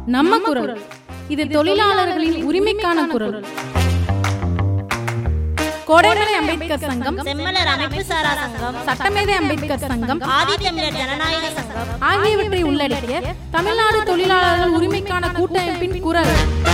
நம்ம குரல் இது தொழிலாளர்களின் உரிமைக்கான குரல் கோடைமலை அம்பேத்கர் சங்கம் செம்மலர் அமைப்பு சாரா சங்கம் சட்டமேதை அம்பேத்கர் சங்கம் ஆதித்தமிழர் ஜனநாயக சங்கம் ஆகியவற்றை உள்ளடக்கிய தமிழ்நாடு தொழிலாளர்கள் உரிமைக்கான கூட்டமைப்பின் குரல்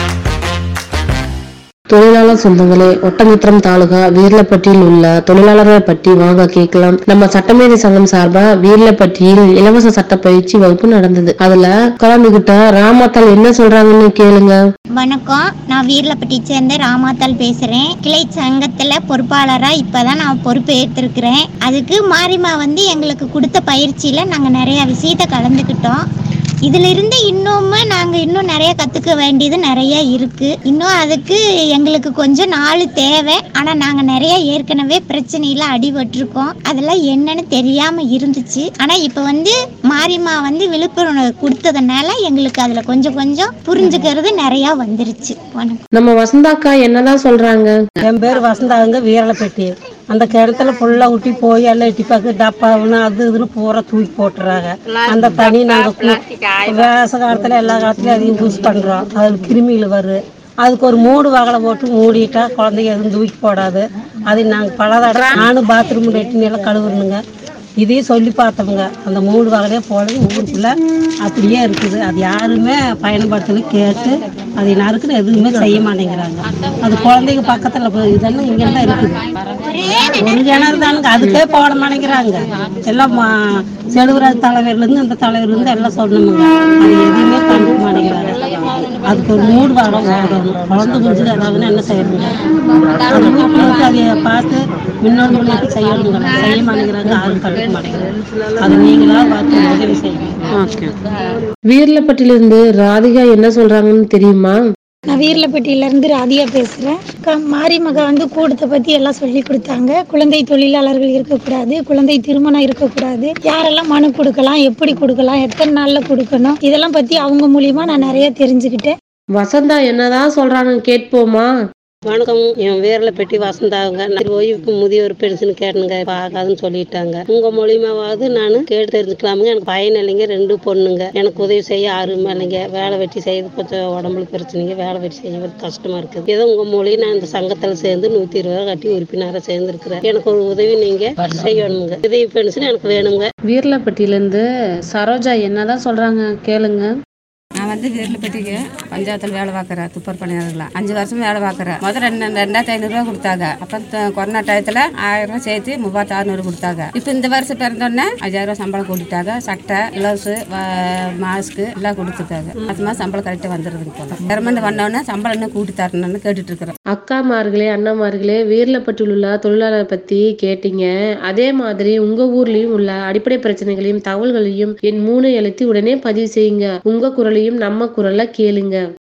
தொழிலாளர் சொந்தங்களே ஒட்டமித்திரம் தாலுகா வீர்லப்பட்டியில் உள்ள தொழிலாளர்களை பற்றி வாங்க கேட்கலாம் நம்ம சட்டமேதை சங்கம் சார்பா வீர்லப்பட்டியில் இலவச சட்ட பயிற்சி வகுப்பு நடந்தது அதுல கலந்துகிட்ட ராமாத்தால் என்ன சொல்றாங்கன்னு கேளுங்க வணக்கம் நான் வீர்லப்பட்டி சேர்ந்த ராமாத்தாள் பேசுறேன் கிளை சங்கத்துல பொறுப்பாளரா இப்பதான் நான் பொறுப்பு ஏற்றிருக்கிறேன் அதுக்கு மாரிமா வந்து எங்களுக்கு கொடுத்த பயிற்சியில நாங்க நிறைய விஷயத்த கலந்துக்கிட்டோம் இதுல இருந்து இன்னுமே நாங்க இன்னும் நிறைய கத்துக்க வேண்டியது நிறைய இருக்கு இன்னும் அதுக்கு எங்களுக்கு கொஞ்சம் நாள் தேவை ஆனா நாங்க நிறைய ஏற்கனவே பிரச்சனையில அடிபட்டிருக்கோம் அதெல்லாம் என்னன்னு தெரியாம இருந்துச்சு ஆனா இப்ப வந்து மாரிமா வந்து விழுப்புணர்வு கொடுத்ததுனால எங்களுக்கு அதுல கொஞ்சம் கொஞ்சம் புரிஞ்சுக்கிறது நிறைய வந்துருச்சு வணக்கம் நம்ம வசந்தாக்கா என்னதான் சொல்றாங்க என் பேர் வசந்தாங்க வீரலப்பட்டி அந்த கிணத்துல ஃபுல்லாக ஊட்டி போய் எல்லாம் எட்டி பார்க்க டப்பாவுன்னு அது இதுன்னு பூரா தூக்கி போட்டுறாங்க அந்த தண்ணி நாங்கள் வேச காலத்தில் எல்லா காலத்துலையும் அதையும் யூஸ் பண்ணுறோம் அதில் கிருமிகள் வரும் அதுக்கு ஒரு மூடு வகலை போட்டு மூடிட்டா குழந்தைங்க எதுவும் தூக்கி போடாது அது நாங்கள் பல தடவை நானும் பாத்ரூம் லெட்டின் எல்லாம் கழுவுறணுங்க இதையும் சொல்லி பார்த்தோமுங்க அந்த மூடு வகையிலே போல ஊருக்குள்ள அப்படியே இருக்குது அது யாருமே பயன்படுத்தல கேட்டு அது நறுக்குன்னு எதுவுமே செய்ய மாட்டேங்கிறாங்க அது குழந்தைங்க பக்கத்தில் போய் இதெல்லாம் இங்கெல்லாம் இருக்குது ஒரு கிணறு தானுங்க அதுக்கே போட மாட்டேங்கிறாங்க எல்லாம் மா- செலுவராஜ் தலைவர்லேருந்து அந்த தலைவர்லேருந்து எல்லாம் சொன்னோமுங்க அது எதுவுமே கண்டுக்க மாட்டேங்கிறாங்க அதுக்கு ஒரு மூடு வகை ஓடணும் குழந்தை குஞ்சு ஏதாவது என்ன செய்யணுங்க அது ஊருக்கு அதை பார்த்து முன்னோர்களுக்கு செய்யணுங்க செய்ய மாட்டேங்கிறாங்க யாரும் கண்டுக்க மாட்டேங்கிறாங்க அது நீங்களா பார்த்து உதவி செய்யணும் வீர்லப்பட்டியிலிருந்து ராதிகா என்ன சொல்றாங்கன்னு தெரியுமா நான் வீரலப்பட்டியிலேருந்து ராதியா பேசுகிறேன் மாரிமக வந்து கூட்டத்தை பற்றி எல்லாம் சொல்லி கொடுத்தாங்க குழந்தை தொழிலாளர்கள் இருக்கக்கூடாது குழந்தை திருமணம் இருக்கக்கூடாது யாரெல்லாம் மனு கொடுக்கலாம் எப்படி கொடுக்கலாம் எத்தனை நாளில் கொடுக்கணும் இதெல்லாம் பற்றி அவங்க மூலியமாக நான் நிறைய தெரிஞ்சுக்கிட்டேன் வசந்தா என்னதான் சொல்றாங்கன்னு கேட்போமா வணக்கம் என் வேரில் பெட்டி வசந்தாங்க நான் ஓய்வுக்கு முதியோர் பென்ஷன் கேட்டனுங்க ஆகாதுன்னு சொல்லிட்டாங்க உங்க மூலியமாவது நான் கேட்டு தெரிஞ்சுக்கலாமுங்க எனக்கு பயன் இல்லைங்க ரெண்டு பொண்ணுங்க எனக்கு உதவி செய்ய யாருமே இல்லைங்க வேலை வெட்டி செய்யறது கொஞ்சம் உடம்புல பிரச்சனைங்க வேலை வெட்டி செய்யறது கஷ்டமா இருக்குது ஏதோ உங்க மூலியம் நான் இந்த சங்கத்தில் சேர்ந்து நூத்தி இருபது ரூபா கட்டி உறுப்பினராக சேர்ந்துருக்கிறேன் எனக்கு ஒரு உதவி நீங்க செய்யணுங்க உதவி பென்ஷன் எனக்கு வேணுங்க வீர்லப்பட்டியிலிருந்து சரோஜா என்னதான் சொல்றாங்க கேளுங்க நான் வந்து வீரலப்பட்டிக்கு பஞ்சாயத்தில் வேலை பார்க்குறேன் துப்பர் பணியாளர்களா அஞ்சு வருஷம் வேலை பார்க்குறேன் முதல் ரெண்டு ரெண்டாயிரத்தி ஐநூறுரூவா கொடுத்தாங்க அப்போ த- கொரோனா டயத்தில் ஆயிரம் ரூபாய் சேர்த்து மூவாயிரத்து அறுநூறு கொடுத்தாங்க இப்போ இந்த வருஷம் பிறந்தோடனே அஞ்சாயிரம் ரூபாய் சம்பளம் கொடுத்தாங்க சட்டை க்ளவுஸு மாஸ்க்கு எல்லாம் கொடுத்துருக்காங்க அது மாதிரி சம்பளம் கரெக்டாக வந்துடுதுங்க போல கவர்மெண்ட் வந்தோடனே சம்பளம் இன்னும் கூட்டி தரணும்னு கேட்டுட்டு இருக்கிறோம் அக்காமார்களே அண்ணாமார்களே வீர்லப்பட்டியில் உள்ள தொழிலாளர் பத்தி கேட்டீங்க அதே மாதிரி உங்க ஊர்லயும் உள்ள அடிப்படை பிரச்சனைகளையும் தகவல்களையும் என் மூணு எழுத்தி உடனே பதிவு செய்யுங்க உங்க குரலையும் நம்ம குரல்ல கேளுங்க